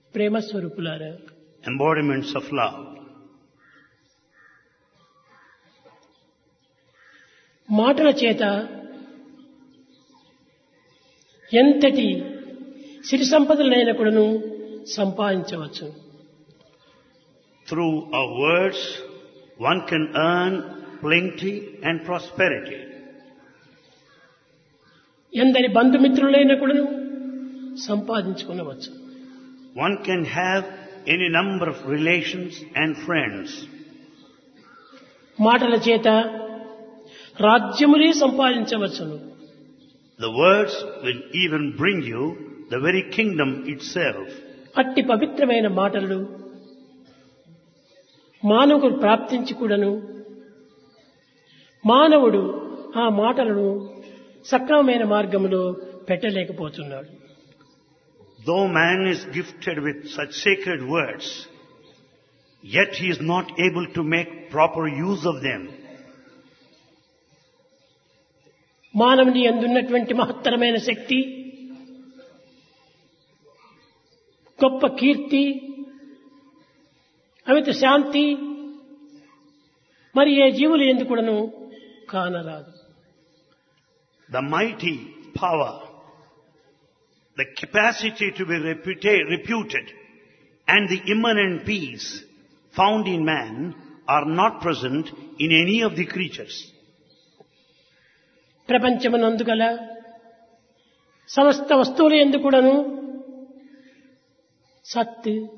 ప్రేమ స్వరూపులారా embodiments of love. మాటల చేత ఎంతటి సిరి సంపదలైన కూడాను సంపాదించవచ్చు Through our words, one can earn plenty and prosperity. ఎందరి బంధుమిత్రులైన కూడాను సంపాదించుకునవచ్చు One can have any number of relations and friends. మాటల చేత రాజ్యములే సంపాదించవచ్చును The words will even bring you the very kingdom itself. అట్టి పవిత్రమైన మాటలు మానవుడు ప్రాప్తించి కూడాను మానవుడు ఆ మాటలను సక్రమమైన మార్గంలో పెట్టలేకపోతున్నాడు Though man is gifted with such sacred words, yet he is not able to make proper use of them. మానవుని అందున్నటువంటి మహత్తరమైన శక్తి గొప్ప కీర్తి అమిత శాంతి మరి ఏ జీవులు ఎందుకు కూడాను కానరాదు The mighty power, the capacity to be reputa- reputed, and the immanent peace found in man are not present in any of the creatures. ప్రపంచమునందు గల సమస్త వస్తువులు ఎందుకు కూడాను సత్